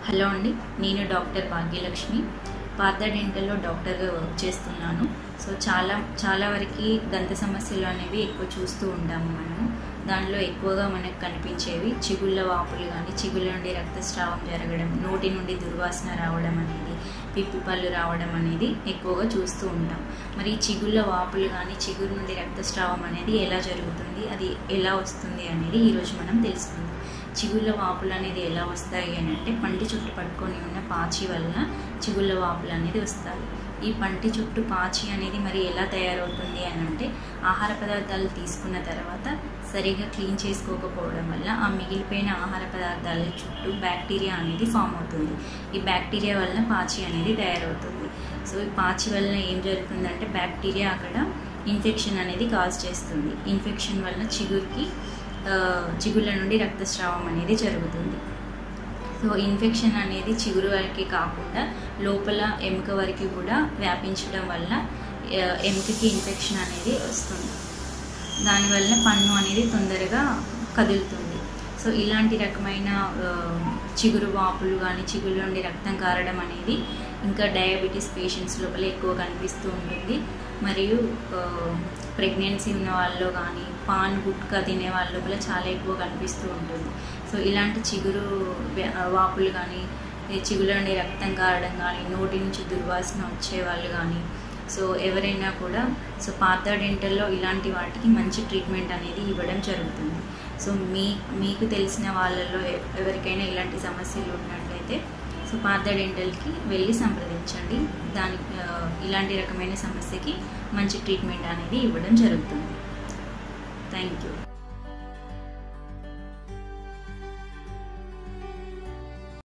hello అండి నేను doctor Bhagyalakshmi Partha డెంటల్లో డాక్టర్గా వర్క్ చేస్తున్నాను సో చాలా చాలా వరకు దంత సమస్యలు అనేవి ఎక్కువ చూస్తూ ఉంటాము మనము దానిలో ఎక్కువగా మనకు కనిపించేవి చిగుళ్ళ వాపులు కానీ చిగుళ్ళ నుండి రక్తస్రావం జరగడం నోటి నుండి దుర్వాసన రావడం అనేది పిప్పి పళ్ళు రావడం అనేది ఎక్కువగా చూస్తూ ఉంటాం మరి ఈ చిగుళ్ళ వాపులు కానీ చిగురు నుండి రక్తస్రావం అనేది ఎలా జరుగుతుంది అది ఎలా వస్తుంది అనేది ఈరోజు మనం తెలుసుకుందాం చిగుళ్ళ వాపులు అనేది ఎలా వస్తాయి అని అంటే పంటి చుట్టూ పట్టుకొని ఉన్న పాచి వల్ల చిగుళ్ళ వాపులు అనేది వస్తాయి ఈ పంటి చుట్టూ పాచి అనేది మరి ఎలా తయారవుతుంది అని అంటే ఆహార పదార్థాలు తీసుకున్న తర్వాత సరిగా క్లీన్ చేసుకోకపోవడం వల్ల ఆ మిగిలిపోయిన ఆహార పదార్థాల చుట్టూ బ్యాక్టీరియా అనేది ఫామ్ అవుతుంది ఈ బ్యాక్టీరియా వల్ల పాచి అనేది తయారవుతుంది సో ఈ పాచి వల్ల ఏం జరుగుతుందంటే బ్యాక్టీరియా అక్కడ ఇన్ఫెక్షన్ అనేది కాజ్ చేస్తుంది ఇన్ఫెక్షన్ వల్ల చిగురికి చిగుళ్ళ నుండి రక్తస్రావం అనేది జరుగుతుంది సో ఇన్ఫెక్షన్ అనేది చిగురు వరకే కాకుండా లోపల ఎముక వరకు కూడా వ్యాపించడం వల్ల ఎముకకి ఇన్ఫెక్షన్ అనేది వస్తుంది దానివల్ల పన్ను అనేది తొందరగా కదులుతుంది సో ఇలాంటి రకమైన చిగురు వాపులు కానీ చిగురు నుండి రక్తం కారడం అనేది ఇంకా డయాబెటీస్ పేషెంట్స్ లోపల ఎక్కువ కనిపిస్తూ ఉంటుంది మరియు ప్రెగ్నెన్సీ ఉన్న వాళ్ళలో కానీ పాన్ గుట్కా తినే వాళ్ళ లోపల చాలా ఎక్కువ కనిపిస్తూ ఉంటుంది సో ఇలాంటి చిగురు వాపులు కానీ చిగురు నుండి రక్తం కారడం కానీ నోటి నుంచి దుర్వాసన వచ్చే వాళ్ళు కానీ సో ఎవరైనా కూడా సో పాత డెంటల్లో ఇలాంటి వాటికి మంచి ట్రీట్మెంట్ అనేది ఇవ్వడం జరుగుతుంది సో మీ మీకు తెలిసిన వాళ్ళలో ఎవరికైనా ఇలాంటి సమస్యలు ఉన్నట్లయితే సో పాత డెంటల్కి వెళ్ళి సంప్రదించండి దాని ఇలాంటి రకమైన సమస్యకి మంచి ట్రీట్మెంట్ అనేది ఇవ్వడం జరుగుతుంది థ్యాంక్ యూ